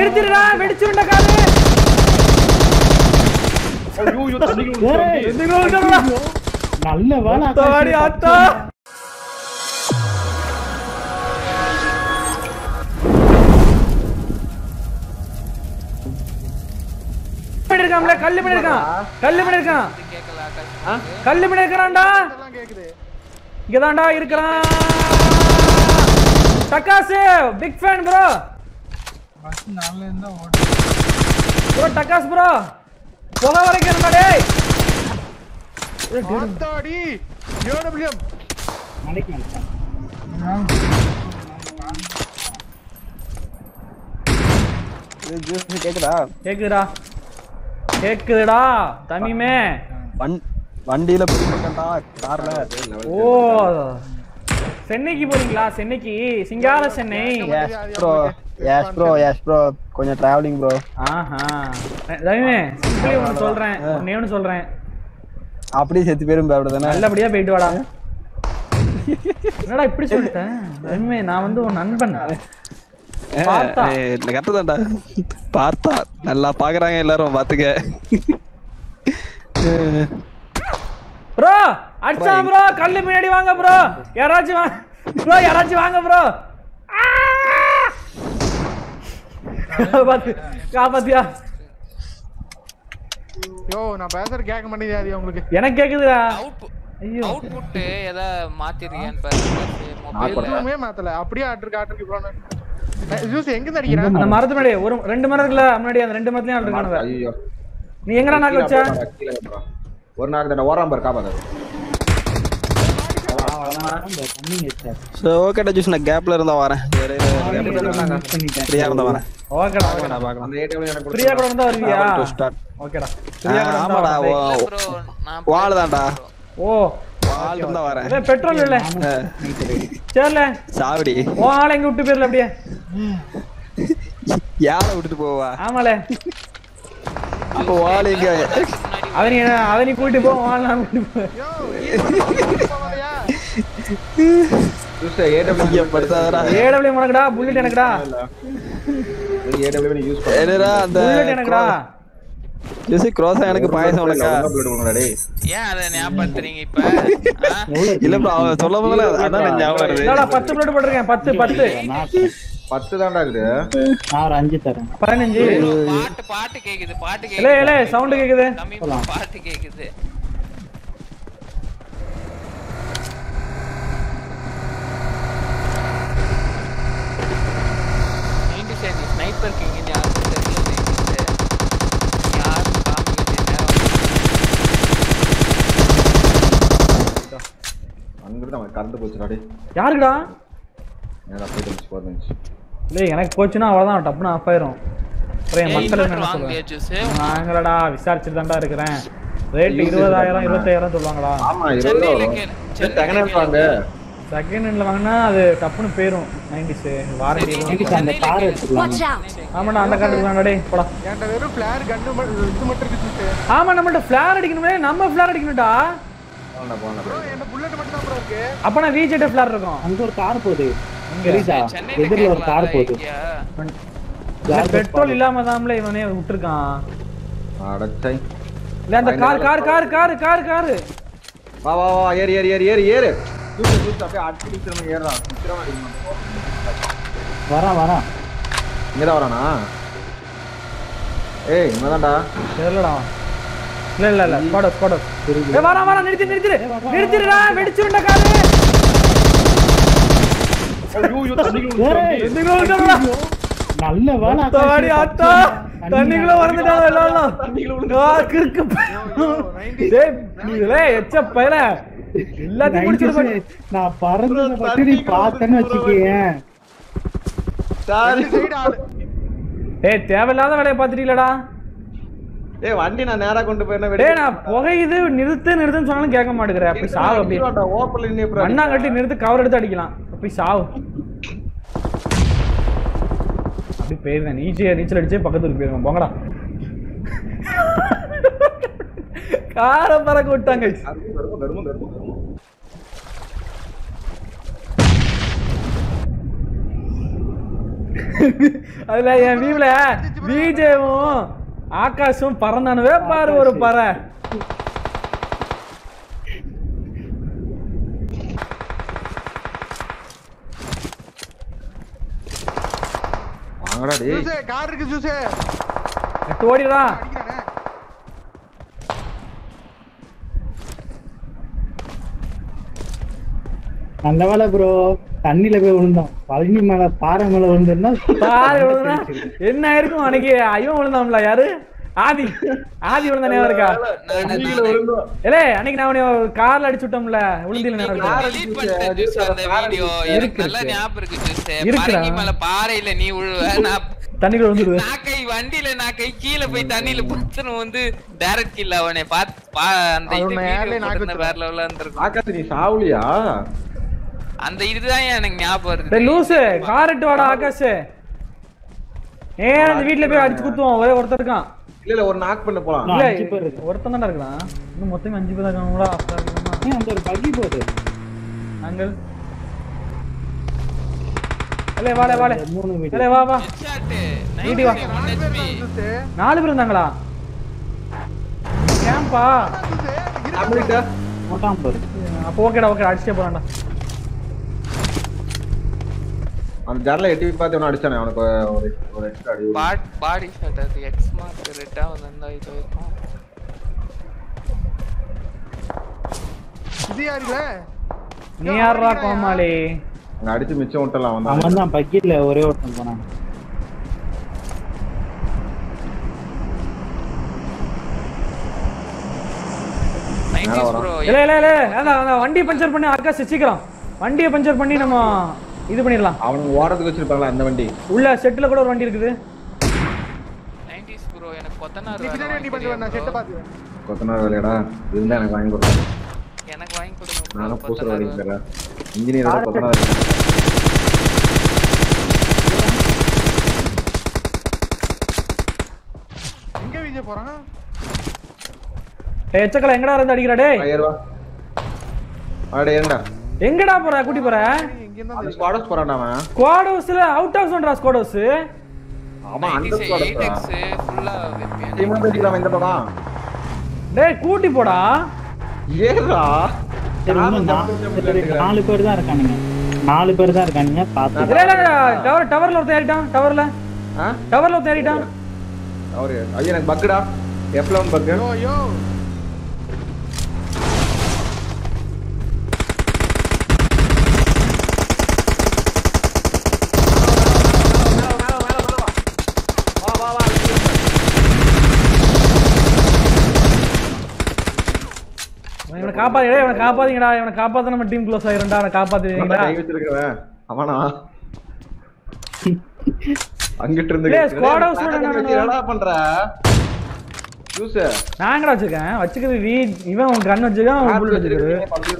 நிறுத்திடுடா வெடிச்சுருண்ட car ஐயோ ஐயோ தண்ணிக்குள்ள ஏய், எதுக்கு விடுறா? நல்ல வேலை ஆத்தாடி ஆத்தா பண்ணிருக்கான்ல கல்லு பண்ணிருக்கான் கல்லு பண்ணிருக்கான் கேட்கல ஆகாஷ் கல்லு பண்ணிருக்கான்டா எல்லாம் கேக்குது இங்கதான்டா இருக்கிறான் டக்காசு பிக் ஃபேன் ப்ரோ பஸ் நாலுல இருந்தா ஓட்டு ப்ரோ டக்காஸ் ப்ரோ புகை வரைக்கும் இருந்தா டேய் ஆத்தாடி ஏடபிள்யூஎம் நாளைக்கு வந்துட்டேன். கேக்குதா கேக்குதுடா கேக்குதுடா தமிமே வண் வண்டியில போயிருக்கேன்டா கார்ல ஓ சென்னைக்கு போறீங்களா சென்னைக்கு சிங்கார Chennai yes bro yes bro yes bro கொஞ்சம் டிராவலிங் ப்ரோ ஆஹா ரவிமே சிம்பிளி ஒன்று சொல்றேன் ஒன்னே ஒன்று சொல்றேன் அப்படியே செத்து போயிரும் அப்படி தானே நல்லபடியா போயிட்டு வாடா என்னடா இப்படி சொல்லிட்டேன் ரவிமே நான் வந்து உன் நண்பன் பார்த்தா. கரெக்டு தான்டா பார்த்தா நல்லா பாக்குறாங்க எல்லாரும் பாத்துக்க ப்ரோ அடிச்சா ப்ரோ கல்லு முன்னாடி வாங்க ப்ரோ யாராச்சும் வாங்க ப்ரோ யாராச்சும் வாங்க ப்ரோ பாத்து காப்பாத்தியா யோ நான் பேசுறது கேட்க மாட்டேங்குது உங்களுக்கு எனக்கு கேக்குதுடா அவுட் ஐயோ அவுட்புட் ஏதா மாத்திருக்கியான்னு பாருங்க மொபைல்ல எதுவுமே மாத்தல அப்படியே ஆட்டுருக்கு ஆட்டுருக்கு ப்ரோ ஜூஸ் எங்க இருந்து அடிக்கிறேன் அந்த மரத்து முன்னாடி ஒரு ரெண்டு மரம் இருக்குல்ல முன்னாடி அந்த ரெண்டு மரத்துலயும் ஆள் இருக்கானுவ ஐயோ நீ எங்கடா நாக்கு வச்ச கீழே வைப்பா. ஒரு நாள் தானே ஓராம் பாரு காப்பாது இந்த தண்ணி வச்சாரு. ஸோ ஓகேடா ஜூஸ் நான் கேப்ல இருந்தா வரேன் miss பண்ணிட்டேன். ஃப்ரீயா இருந்தா வரேன் ஓகேடா பார்க்கலாம் அந்த ஏடிஎம் எனக்கு பிரியா கூட இருந்தா வருவியா to start. ஓகேடா பிரியா கூட இருந்தா ஆமாடா வரேன். ப்ரோ நான் வாள் தான்டா ஓ வாள் இருந்தா வரேன் இதே பெட்ரோல் இல்ல அஹ், சரில சாவடி ஓ ஆளை எங்க விட்டு போயிடல அப்படியே யாரை விட்டுட்டு போவா ஆமாலே அப்போ வாள் எங்க அதை நீ அதை நீ கூட்டிட்டு போ ஆள் நான் கூட்டிட்டு போ யோ ஈஸ்வரன் போவாதயா ஜூஸ் ஏடபிள்யூ ஐயா, படுத்தாதடா. ஏடபிள்யூ உனக்குடா புல்லட் எனக்குடா ஏடபிள்யூ யூஸ் பண்ணு என்னடா அந்த புல்லட் எனக்குடா ஜூசி க்ரோஸா எனக்கு பாயசம் உனக்கா டேய் ஏன் அதை ஞாபகப்படுத்துறீங்க இப்ப ஆ? இல்ல bro அவன் சொல்ல போதுல அதான் எனக்கு ஞாபகம் வருது இல்லடா பத்து புல்லட் போட்டிருக்கேன் பத்து பத்து நான் பத்து தான்டா இருக்குது நான் ஒரு அஞ்சு தரேன் பதினஞ்சு bro, பாட்டு பாட்டு கேக்குது பாட்டு இல்ல கேக்குது இல்ல சவுண்ட் கேக்குது தம்பி bro, பாட்டு கேக்குது நைன்டி செவன் ஸ்னைப்பர் கிங் யாருக்கும் தெரியல நைன்டி யாரும் காமிக்கல நேரம் அங்கிருந்து அவன் கறந்து போச்சுடா டேய் யாருக்குடா நேரா போயிட்டு இருந்துச்சு போதுச்சு இல்ல எனக்கு போச்சுன்னா அவ்வளவுதான் டப்புன்னு ஆஃப் ஆயிரும் அப்புறம் என் ஏய், மக்கள் inverter என்ன வாங்கலையா சொல்லுவேன் ஜூஸ் நாங்களடா விசாரிச்சுட்டு தான்டா இருக்கிறேன் ரேட் இருபதாயிரம் இருபத்தாயிரம் சொல்லுவாங்களா ஆமா இருபது சென்னையில ரூபா கேளு வரும் செகண்ட் ஹேண்ட் வாங்க செகண்ட் ஹேண்ட்ல வாங்கினா அது டப்புன்னு போயிரும் நைன்டிஸ் வாரண்டி எனக்கு அந்த கார் எடுத்துக்கலாம் ஆமாடா அந்த கார்டு வேணா டேய் போடா என்கிட்ட வெறும் ஃபிளார் கன்னு மட்டும் இது மட்டும் இருக்கு ஜூஸ் ஆமா நம்மள்ட்ட ஃபிளார் அடிக்கணுமே நம்ம ஃபிளார் அடிக்கணும்டா போன போன ப்ரோ என்ன புல்லட் மட்டும் தான் ப்ரோ இருக்கு அப்ப நான் விஜெட் ஃபிளார் இருக்கும் அங்க ஒரு கார் போகுது தெரியுதா சென்னையில எதிரில் ஒரு கார் போகுது கேட்கலாம் பெட்ரோல் இல்லாம தான்ல இவனே விட்டுருக்கான் அடச்சை இல்ல அந்த car car car car car car வா வா வா ஏறு ஏறு ஏறு ஏறு ஏறு தூக்கு தூக்கு அப்படியே அடிச்சு திரும்ப ஏறுறான் திரும்ப அடிக்கணும் வரான் வரான் இங்க தான் வரானா ஏய் இங்கதான்டா தெரியலடா இல்ல இல்ல இல்ல ஸ்குவாட் ஸ்குவாட் ஏய் வரா வரா நிறுத்தி நிறுத்திடு நிறுத்திடுடா வெடிச்சுருண்ட காரு ஐயோ ஐயோ தண்ணிக்குள்ள ஏய், எதுக்கு விட்டுறா? நல்ல வேலை ஆத்தாடி ஆத்தா தண்ணிக்குள்ள வரந்துட்டாங்க எல்லாம் ஆ, கிறுக்கு டேய் நீ டேய் எச்ச பயல எல்லாத்தையும் முடிச்சிட்டு போய் நான் பறந்ததை பத்தி நீ பார்த்தேன்னு வச்சுக்கேன் சாரி சைடு ஆளு ஏய் தேவையில்லாத வேலையை பார்த்துட்டீங்களடா ஏய் வண்டி நான் நேரா கொண்டு போயிருந்தேன் டேய் நான் புகையுது நிறுத்து நிறுத்துன்னு சொன்னாலும் கேட்க மாட்டேங்கிற அப்படி சாவு அப்படி ஓப்பன்ல நின்னு எப்படி அண்ணா கட்டி நிறுத்து கவர் எடுத்து அடிக்கலாம் அப்படி சாவு அப்படி போயிருந்தேன் நீச்சல் நீச்சல் அடிச்சே பக்கத்துக்கு போயிருவேன் போங்கடா காரை பறக்க விட்டாங்க தர்மம் தர்மம் தர்மம் தர்மம் அதுல என் வீட்ல விஜயும் ஆகாஷும் பறந்தானுவே பாரு ஒரு பறை வாங்கடா டேய் ஜூஸே கார் இருக்கு ஜூஸே எட்டு ஓடிடா அடிக்கிறானே நல்ல வேலை ப்ரோ தண்ணியில போய் விழுந்தோம் பழனி மேல பாறை மேல விழுந்திருந்தா பாரு விழுந்தா என்ன இருக்கும் அன்னைக்கு ஐயோ விழுந்தாம்ல யாரு ஆதி ஆதி விழுந்த ஞாபகம் இருக்கா ஏலே அன்னைக்கு நான் உன்னை கார்ல அடிச்சு விட்டோம்ல விழுந்தில ஞாபகம் இருக்கா? delete பண்ணிட்டேன் ஜூஸ் அந்த வீடியோ எனக்கு இருக்கு, நல்லா இருக்கு. ஞாபகம் இருக்கு ஜூஸ் இருக்குடா. பரங்கி மேல பாறையில நீ விழுவ நான் தண்ணிக்குள்ள விழுந்துருது நான் கை வண்டியில நான் கை கீழே போய் தண்ணியில புத்துன்னு வந்து டைரக்ட் கில் அவனை பார்த்து பா அந்த அவன் இது மேலே video நாக்கு போட்டிருந்தா வேற லெவலா இருந்திருக்கும் ஆகாஷ் நீ சாவுலியா அந்த இதுதான் எனக்கு ஞாபகம் டேய் இருக்கு லூசு கார் எட்டு வாடா ஆகாஷ் ஏன் அந்த வீட்ல போய் அடிச்சு குத்துவோம் ஒரே ஒருத்தர் இருக்கான் இல்ல இல்ல ஒரு நாக் பண்ண போலாம் நான் இல்ல அஞ்சு பேர் இருக்கு. ஒருத்தன் தான் இருக்கலாம் இன்னும் மொத்தம் அஞ்சு பேர் இருக்காங்களா ஏன் அந்த ஒரு பகி போகுது நாங்கள் இல்ல வாடே வாடே இந்த மூணு வீடு இல்ல வா வா ஹெட்ஷாட் வீடு வா. 90 HP ஜூஸே நாலு பேர் இருந்தாங்களா ஏன்பா ஜூஸே நம்மள்ட்ட போட்டான் பாரு அப்போ ஓகேடா ஓகே அடிச்சே போறான்டா அந்த ஜன்னல எட்டி பார்த்து அவன அடிச்சானே அவனுக்கு ஒரு ஒரு எக்ஸ்ட்ரா அடி பாட் பாடி ஷாட் அது எக்ஸ் மார்க் ரெட்டா வந்தா இது இருக்கும் இது யாருல நீ யாரா கோமாளி அங்க அடிச்சு மிச்சம் விட்டலாம் அவன் அவன் தான் பக்கெட்ல ஒரே ஒருத்தன் போனான் நைன்டிஸ் ப்ரோ இல்ல இல்ல இல்ல அதான் அதான் வண்டியை பஞ்சர் பண்ணி ஆகாஷ் சீக்கிரம் வண்டியை பஞ்சர் பண்ணி நம்ம இது பண்ணிடலாம் அவனுக்கு ஓரத்துக்கு வச்சிருப்பாங்களா அந்த வண்டி உள்ள செட்டில் கூட ஒரு வண்டி இருக்குது நைன்டிஸ் ப்ரோ எனக்கு கொத்தனார் நீ வேலை பின்னாடி வண்டி வாங்கி பண்ணிட்டு நான் தரியா செட்டை bro? பாத்துக்கிறேன் கொத்தனார் வேலையடா இருந்தா எனக்கு வாங்கி கொடுறேன் எனக்கு வாங்கி கொடுங்க bro, நானும் பூசர் கொத்தனார் வாங்கி தரேன் இன்ஜினியர் கொத்தனார் எங்க விஜய் போறான் டேய் எச்சக்கல எங்கடா இருந்து அடிக்கிறா டேய் ஆயிரம் ரூபா வாடா ஏண்டா எங்கடா போற கூட்டி போற எங்க இருந்தா அந்த ஸ்குவாடஸ் போறான்டா அவன் ஸ்குவாட் ஹவுஸ்ல அவுட் ஹவுஸ் பண்றா ஸ்குவாட் ஹவுஸ் அவன் அந்த 96 ஸ்குவாடஸ் 8x ஃபுல்லா வெப்பேன் டீமா பேசிக்கலாம் இந்த பக்கம் டேய் கூட்டி போடா ஏறா சரி இன்னும் நா- சரி, நாலு பேர் தான் இருக்கானுங்க நாலு பேர் தான் இருக்கானுங்க பார்த்து இல்ல இல்ல டவர் டவர்ல ஒருத்தன் ஏறிட்டான் டவர்ல ஆ டவர்ல ஒருத்தன் ஏறிட்டான் அவரு ஐயா எனக்கு பக்குடா எஃப்ல பக்கு யோ யோ இவனை காப்பாத்து டேய் இவனை காப்பாத்தீங்கடா இவனை காப்பாத்த நம்ம டீம் க்ளோஸ் ஆயிரும்டா அவனை காப்பாத்துவீங்களா கை வச்சிருக்கிறவன் அவனா அங்கிட்டு இருந்து டேய், squad house வேணா நான் என்னடா பண்ற ஜூஸ் நான் எங்கடா வச்சிருக்கேன் வச்சுக்கிறது வீ இவன் உன் கன் வச்சிருக்கான் அவன் புல்லட் வச்சிருக்கு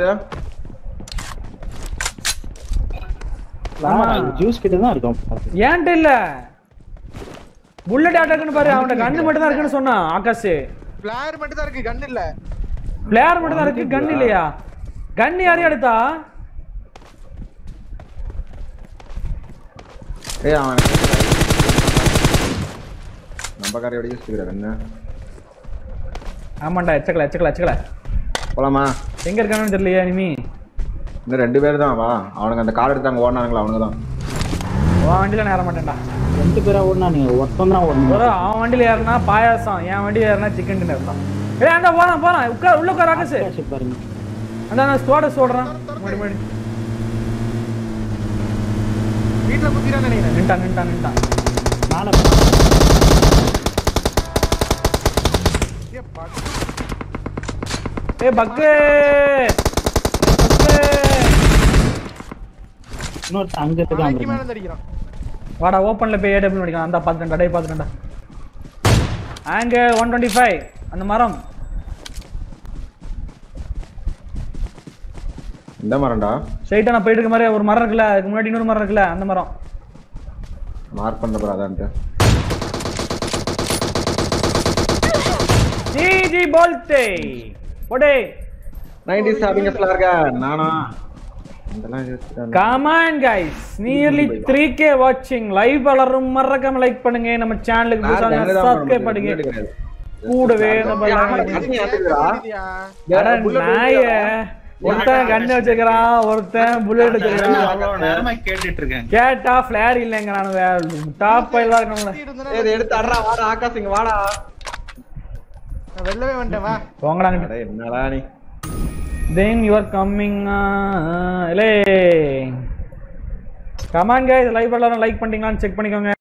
ஆமா. ஜூஸ் கிட்ட தான் இருக்கும் பார்த்து. ஏன்ட்ட இல்ல புல்லட் ஆட்டக்குன்னு பாரு அவன்கிட்ட கண்ணு மட்டும் தான் இருக்குன்னு சொன்னான் ஆகாஷ் பிளேயர் மட்டும் தான் இருக்கு கன் இல்ல பிளேயர் மட்டும் தான் இருக்கு கன் இல்லையா கன் யாரையும் எடுத்தா ஏய் அவன் நம்ம காரையோட யூஸ் என்ன ஆமாண்டா எச்சக்கல எச்சக்கல எச்சக்கல போலாமா எங்க இருக்கானு தெரியலையா இனிமே இன்னும் ரெண்டு பேர் தான் வா அவனுக்கு அந்த கார் எடுத்தாங்க ஓடினாங்களா அவனுக்கு தான் உன் வண்டியில நான் ஏற மாட்டேன்டா ரெண்டு பேரா ஓடினா நீங்க ஒருத்தன் தான் ஓடணும் ஒரு அவன் வண்டியில ஏறினா பாயாசம் என் வண்டியில ஏறினா சிக்கன் டின்னர் தான் ஏய் அந்த போறான் போறான் உட்கார் உள்ள உட்கார் ஆகாஷ் ஆகாஷ் பாருங்க அந்த அந்த ஸ்குவாட சொல்றான் முடி முடி வீட்டுல குத்திரான்னு நினைக்கிறேன் நின்ட்டான் நின்ட்டான் நின்ட்டான் மேல ஏ, பாட்டு. ஏய் பக்கு இன்னொருத்தன் அங்க இருக்கான் நாளைக்கு பாருங்க. மேல இருந்து அடிக்கிறான் வாடா ஓப்பன்ல போய் ஏடபிள்யூ அடிக்கலாம் அந்த பார்த்துட்டா டே பார்த்துட்டா ஆங்க ஒன் டுவெண்ட்டி ஃபைவ் அந்த மரம் இந்த மரம்டா ஸ்ட்ரைட்டா நான் போயிட்டு இருக்க மாதிரி ஒரு மரம் இருக்குல்ல அதுக்கு முன்னாடி இன்னொரு மரம் இருக்குல்ல அந்த மரம் மார்க் பண்ற பிறகு அதான்ட்டு ஜி ஜி போல்டே போடே நைன்டிஸ் ஹேவிங் ஃபிளார் கன் நானா இதெல்லாம் யோசிச்சுட்டாங்க. Come on guys nearly three K வாட்சிங் லைவ் வளரும் மறக்காம லைக் பண்ணுங்க நம்ம சேனலுக்கு நான் புதுசாக ஜன்னல் தான் சப்ஸ்கிரைப் போட முடியும், பண்ணுங்க கிடையாது. கூடவே நம்ம ஆமா, கண்ணு ஏத்துக்குறா. அட bullet நாய ஒருத்தன் கண்ணு வச்சிருக்கிறான் ஒருத்தன் புல்லட் வச்சிருக்கிறான் அவ்வளவு நேரமா கேட்டுட்டு இருக்கேன் கேட்டா ஃபிளேர் இல்லைங்க நான் டாப் எல்லாம் இருக்கணும்ல ஏய், இதை எடுத்து அட்றா, வாடா, ஆகாஷ் இங்க வாடா. வெளிலவே வந்துட்டேன் வா போங்கடாங்க அட, என்னடா நீ தென் யூ ஆர் கம்மிங் இல்லை கமான் கைஸ் லைவ் எல்லாரும் லைக் பண்ணிட்டீங்களான்னு செக் பண்ணிக்கோங்க